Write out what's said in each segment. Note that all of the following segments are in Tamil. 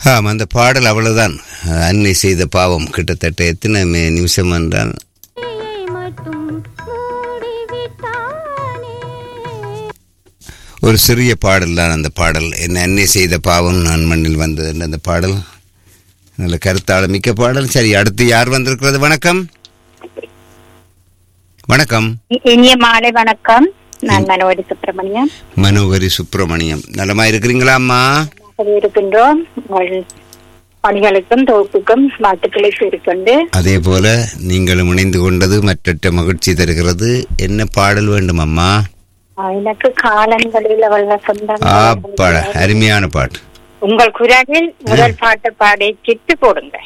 ஆமாம் அந்த பாடல் அவ்வளவுதான் அன்னை செய்த பாவம் கிட்டத்தட்ட எத்தனை மி- நிமிஷம் என்றால் மட்டும் மூடிவிட்டானே ஒரு சிறிய பாடல் தான் அந்த பாடல் என்ன அன்னை செய்த பாவம் நான் மண்ணில் வந்தது என்ற அந்த பாடல் நல்ல கருத்தாள மிக்க பாடல் சரி அடுத்து யார் வந்திருக்கிறது வணக்கம் வணக்கம் இனிய மாலை வணக்கம் நான் மனோடி சுப்பிரமணியம் மனோகரி சுப்பிரமணியம் நலமா இருக்கிறீங்களா அம்மா இருக்கின்றோம் உங்கள் பணிகளுக்கும் தொகுப்புக்கும் வாழ்த்துக்களை கூறிக்கொண்டு அதே போல நீங்களும் இணைந்து கொண்டது மற்றற்ற மகிழ்ச்சி தருகிறது என்ன பாடல் வேண்டும் அம்மா ஆஹ், எனக்கு காலங்களில் அவள் சொந்தம் ஆப்பாட அருமையான பாட்டு உங்கள் குரலில் முதல் பாட்டு பாடி கிட்டு போடுங்க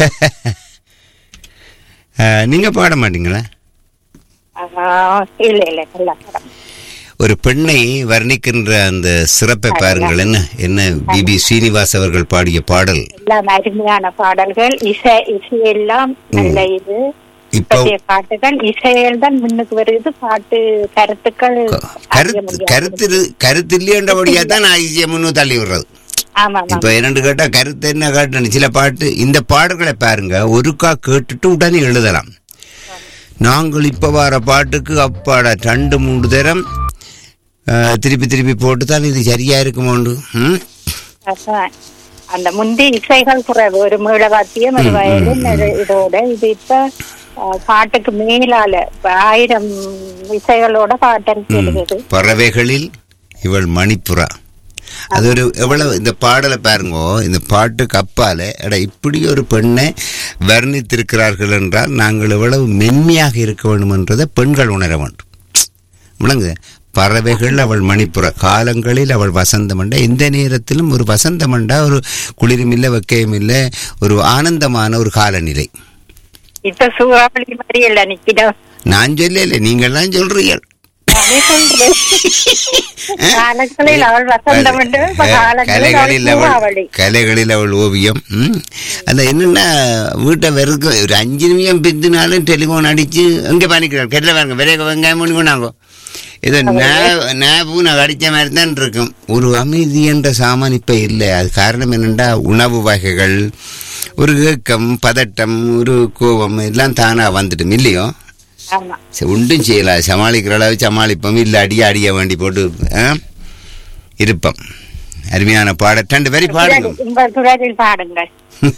அஹ், நீங்க பாட மாட்டீங்களா ஆஹ், இல்ல இல்ல நல்ல படம் ஒரு பெண்ணை வர்ணிக்கின்ற அந்த சிறப்பை பாருங்கள் என்ன என்ன பிபி ஸ்ரீனிவாஸ் அவர்கள் பாடிய பாடல் எல்லாம் அருமையான பாடல்கள் இசை இசையெல்லாம் நல்ல இது இப்போ இப்போதைய பாட்டுகள் இசையில் தான் முன்னுக்கு வருது பாட்டு கருத்துக்கள் அறிய கருத்து முடியாது. கருத்து கருத்து இல்லையன்றபடியா தான் நான் ஈஸியாக முன்னும் தள்ளி விடுறது ஆமா ஆமா இப்போ என்னன்னு கேட்டா கருத்து என்ன காட்டணும் சில பாட்டு இந்த பாடல்களை பாருங்க ஒருக்கா கேட்டுட்டு உடனே எழுதலாம் நாங்கள் இப்போ வர பாட்டுக்கு அப்பாடா ரெண்டு மூன்று தரம் அஹ், திருப்பி திருப்பி போட்டு தான் இது சரியா இருக்குமோண்டு ம் அதான். அந்த முந்தி இசைகள் குறைவு ஒரு மீளவாத்தியம் ஒரு வயலின் ஒரு இதோட இது இப்ப அஹ், பாட்டுக்கு மேலால இப்ப ஆயிரம் இசைகளோட பாட்டு எழுதுது பறவைகளில் இவள் மணிப்புறா அது ஒரு எவ்வளவு இந்த பாடலை பாருங்கோ இந்த பாட்டுக்கு அப்பால எடா இப்படி ஒரு பெண்ணை வர்ணித்திருக்கிறார்கள் என்றால் நாங்கள் எவ்வளவு மென்மையாக இருக்க வேண்டும் என்றதை பெண்கள் உணர வேண்டும் விளங்கு பறவைகள் அவள் மணிப்புற காலங்களில் அவள் வசந்தம் என்ற எந்த நேரத்திலும் ஒரு வசந்தம் என்றா ஒரு குளிரும் இல்லை வெக்கையும் இல்லை ஒரு ஆனந்தமான ஒரு காலநிலை இப்ப சூறாவளி மாதிரி இல்ல நிக்கிறோம் நான் சொல்லல நீங்கள்லாம் சொல்றீர்கள் நானே சொல்றேன் காலங்களில் அவள் வசந்தம் உண்டு, இப்ப காலங்களில் அவள் கலைகளில் அவள் சூறாவளி கலைகளில் அவள் ஓவியம் ம். அந்த என்னன்னா வீட்டை வெறுக்க ஒரு அஞ்சு நிமிஷம் பிந்தினாலும் டெலிஃபோன் அடிச்சு எங்கே பண்ணிக்கிறாள் கெட்டில் பாருங்க விரைக வெங்காயம் பண்ணி கொண்டாங்க இது நேபு நான் அடித்த மாதிரி தான் இருக்கும் ஒரு அமைதி என்ற சாமான் இப்போ இல்லை அது காரணம் என்னென்னா உணவு வகைகள் ஒரு ஏக்கம் பதட்டம் ஒரு கோபம் எல்லாம் தானாக வந்துட்டும் இல்லையோ ஆமா சரி ஒன்றும் செய்யலாம் சமாளிக்கிற அளவு சமாளிப்போம் இல்லை அடிய அடிய வேண்டி போட்டு ஆ? இருப்போம் அருமையான பாட ரெண்டு பேரும் பாடுங்க உங்கள் குரலில் பாடுங்கள்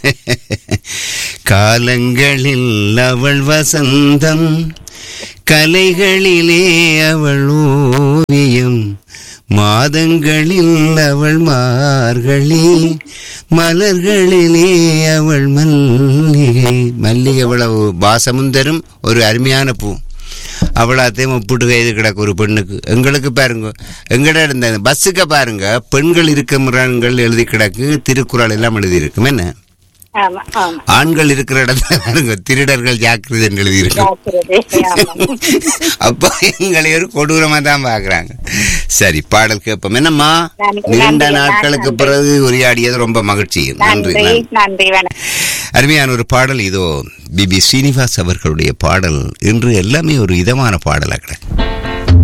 காலங்களில் அவள் வசந்தம் கலைகளிலே அவள் ஓவியம் மாதங்களில் அவள் மார்கழி மலர்களிலே அவள் மல்லிகை மல்லிகை எவ்வளவு வாசமும் தரும் ஒரு அருமையான பூ அவ்வளோத்தையும் ஒப்பிட்டு கைது கிடக்கு ஒரு பெண்ணுக்கு எங்களுக்கு பாருங்க எங்கட இருந்த பஸ்ஸுக்கு பாருங்க பெண்கள் இருக்கிற எழுதி கிடக்கு திருக்குறள் எல்லாம் எழுதி இருக்கும் என்ன ஆமா ஆமா ஆண்கள் இருக்கிற இடத்துல பாருங்க திருடர்கள் ஜாக்கிரதை என்று எழுதியிருக்கும் ஜாக்கிரதை, ஆமா. அப்போ எங்களை ஒரு கொடூரமா தான் பாக்குறாங்க சரி பாடல் கேட்போம் என்னம்மா நன்றி, நீண்ட நன்றி, நாட்களுக்கு நன்றி. பிறகு உரையாடியது ரொம்ப மகிழ்ச்சி நன்றி நன்றி நன்றி நன்றி வணக்கம் அருமையான ஒரு பாடல் இதோ பிபி ஸ்ரீனிவாஸ் அவர்களுடைய பாடல் இன்று எல்லாமே ஒரு இதமான பாடலாக கிடக்கு